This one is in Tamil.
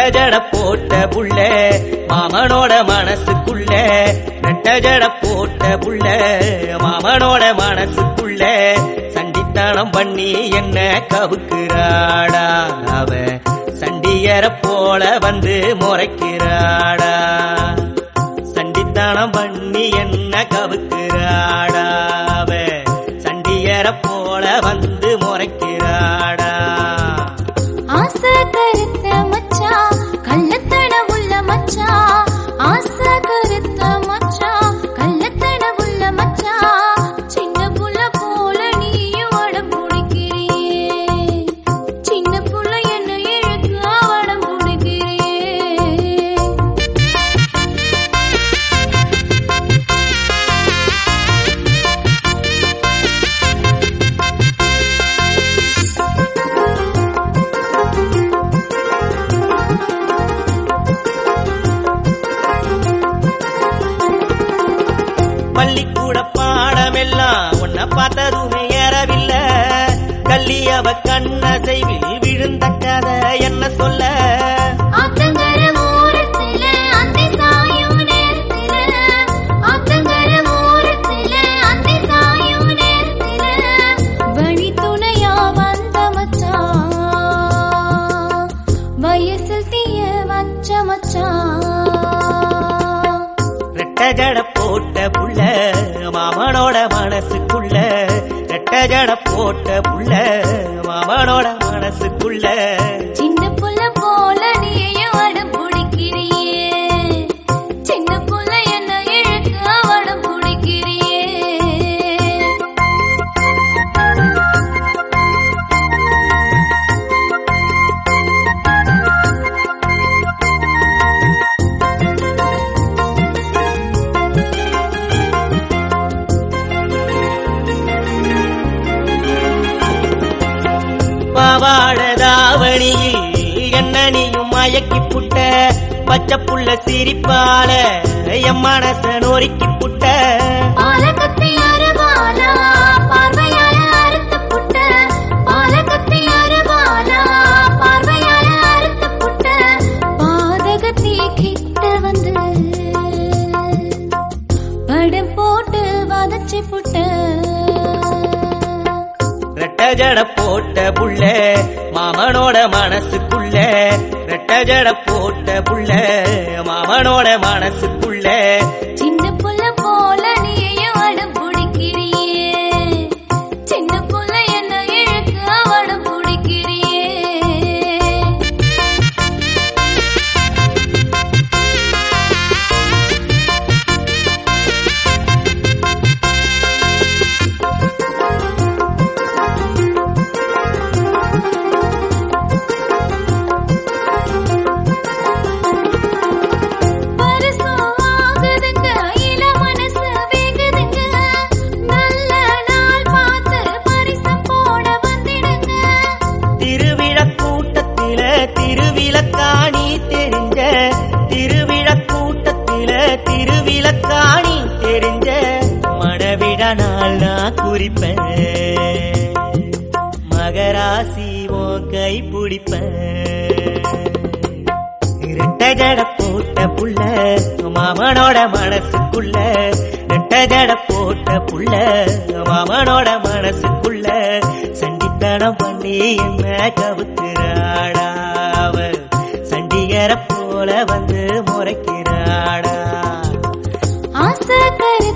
ஜட போட்ட புள்ள மாமனோட மனசுக்குள்ள ரெட்ட ஜட போட்ட புள்ள மாமனோட மனசுக்குள்ள சண்டித்தனம் பண்ணி என்ன கவுக்குறாடா அவ சண்டியர போல வந்து முறைக்கிறாடா சண்டித்தனம் பண்ணி என்ன கவுக்குறாடா அவ சண்டியர போல வந்து முறைக்கிறாடா ஆசை கருத்த மச்சான் கள்ளத்தட உள்ள மச்சான் ஆசை கருத்த மச்சான் கள்ளத்தட உள்ள மச்சான் சின்ன புள்ள போல நீயும் வடம் பிடிக்கிறியே சின்ன புள்ள என்ன இழுக்க வடம் பிடிக்கிறியே பள்ளிக்கூட பாடமெல்லாம் உன்னை பார்த்ததுமே ஏறவில்ல கள்ளி அவ கண்ணசைவில் விழுந்த கதை என்ன சொல்ல ஆத்தங்கர ஓரத்துல அந்தி சாயும் நேரத்துல ஆத்தங்கர ஓரத்துல அந்தி சாயும் நேரத்துல வழி துணையா வந்த மச்சான் வயசில் தீய வச்ச மச்சான் ரெட்ட ஜட போட்ட புள்ள மாமனோட மனசுக்குள்ள ரெட்ட ஜட போட்ட புள்ள மாமனோட மனசுக்குள்ள சின்ன புள்ள போல நீயும் வடம் பிடிக்கிறியே சின்ன புள்ள என்ன இழுக்க வடம் பிடிக்கிறியே பாவாட தாவணியில் என்ன நீயும் மயக்கி புட்ட பச்சை புள்ள சிரிப்பால என் மனச நொறுக்கி புட்ட பாலகத்தை அருவாலா பார்வையால அறுத்த புட்ட பாலகத்தை அருவாலா பார்வையால அறுத்த புட்ட பாதகத்தை கிட்ட வந்து படம் போட்டு வதச்சி புட்ட ரெட்ட ஜட போட்ட புள்ள மாமனோட மனசுக்குள்ள ரெட்ட ஜட போட்ட புள்ள மாமனோட மனசுக்குள்ள சின்ன புள்ள போல நீயும் வடம் பிடிக்கிறியே சின்ன புள்ள என்ன இழுக்க வடம் பிடிக்கிறியே பரிசும் ஆகுதுங்க, இள மனசு வேகுதுங்க. நல்ல நாள் பார்த்து பரிசம் போட வந்திடுங்க. திருவிழா கூட்டத்தில திருவிழக்காணி தெரிஞ்ச திருவிழா கூட்டத்தில திருவிழக்காணி தெரிஞ்ச மணவிழா நாள் நான் குறிப்பேன் மகராசி ஓ கை பிடிப்பேன் ரெட்ட ஜட போட்ட புள்ள மாமனோட மனசுக்குள்ள ரெட்ட ஜட போட்ட புள்ள மாமனோட மனசுக்குள்ள சண்டித்தனம் பண்ணி என்ன கவுத்துறாடா அவ சண்டிகர போல வந்து முறைக்கிறாடா ஆசை கரு